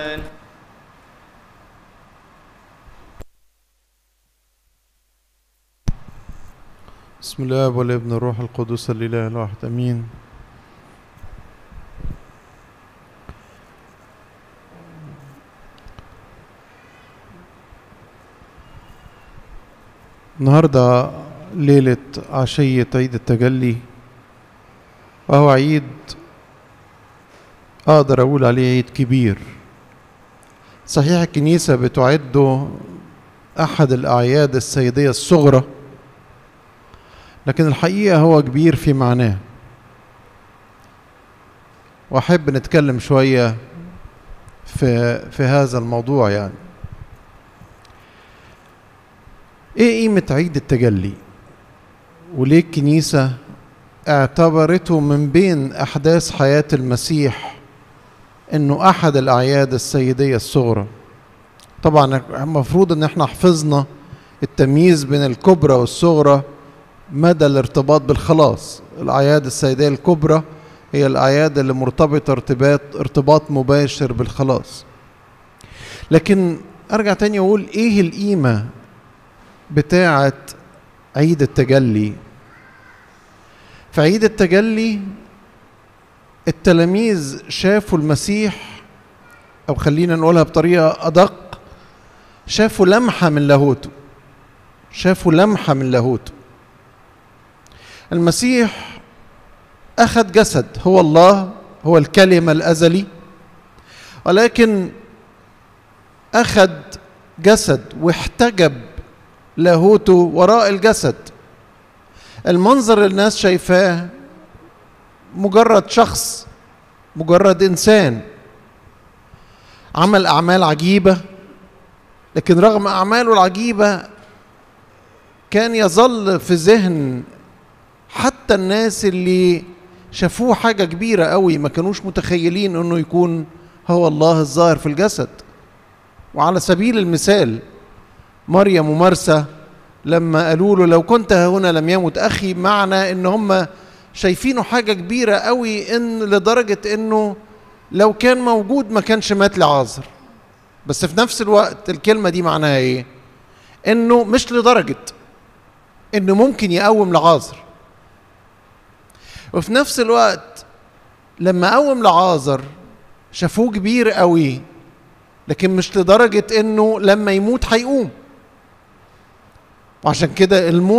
بسم الله والابن الروح القدس الاله الواحد امين النهارده ليلة عشية عيد التجلي وهو عيد أقدر أقول عليه عيد كبير صحيح الكنيسة بتعده أحد الأعياد السيدية الصغرى لكن الحقيقة هو كبير في معناه وأحب نتكلم شوية في في هذا الموضوع يعني ايه قيمة عيد التجلي وليه الكنيسة اعتبرته من بين أحداث حياة المسيح إنه أحد الأعياد السيدية الصغرى طبعا المفروض إن احنا حفظنا التمييز بين الكبرى والصغرى مدى الارتباط بالخلاص الأعياد السيدية الكبرى هي الأعياد اللي مرتبطة ارتباط ارتباط مباشر بالخلاص لكن أرجع تاني أقول إيه القيمة بتاعة عيد التجلي في عيد التجلي التلاميذ شافوا المسيح أو خلينا نقولها بطريقة أدق شافوا لمحة من لاهوته شافوا لمحة من لاهوته المسيح أخذ جسد هو الله هو الكلمة الأزلي ولكن أخذ جسد واحتجب لاهوته وراء الجسد المنظر اللي الناس شايفاه مجرد شخص مجرد انسان عمل اعمال عجيبه لكن رغم اعماله العجيبه كان يظل في ذهن حتى الناس اللي شافوه حاجه كبيره قوي ما كانوش متخيلين انه يكون هو الله الظاهر في الجسد وعلى سبيل المثال مريم ومرسى لما قالوا له لو كنت هنا لم يمت اخي معنى ان هم شايفينه حاجه كبيره قوي ان لدرجه انه لو كان موجود ما كانش مات لعازر بس في نفس الوقت الكلمه دي معناها ايه انه مش لدرجه انه ممكن يقوم لعازر وفي نفس الوقت لما قوم لعازر شافوه كبير قوي لكن مش لدرجه انه لما يموت هيقوم وعشان كده الموت